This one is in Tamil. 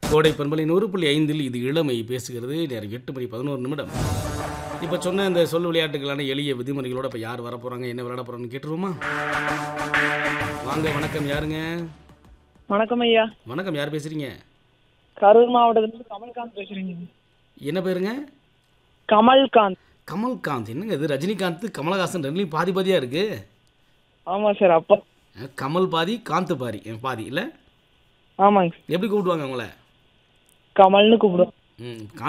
கோடை பண்பலை நூறு புள்ளி ஐந்தில் இது இளமை பேசுகிறது நேரம் எட்டு மணி பதினோரு நிமிடம் இப்போ சொன்ன இந்த சொல் விளையாட்டுகளான எளிய விதிமுறைகளோட இப்போ யார் வர போகிறாங்க என்ன விளையாட போகிறாங்கன்னு கேட்டுருவோமா வாங்க வணக்கம் யாருங்க வணக்கம் ஐயா வணக்கம் யார் பேசுகிறீங்க கரூர் மாவட்டத்திலிருந்து கமல்காந்த் பேசுறீங்க என்ன பேருங்க கமல்காந்த் கமல்காந்த் என்னங்க இது ரஜினிகாந்த் கமலஹாசன் ரெண்டுலையும் பாதி பாதியாக இருக்குது ஆமா சார் அப்பா கமல் பாதி காந்த் பாதி பாதி இல்லை ஆமாங்க எப்படி கூப்பிடுவாங்க உங்களை கமல்னு கூப்பிடுவோம் ம்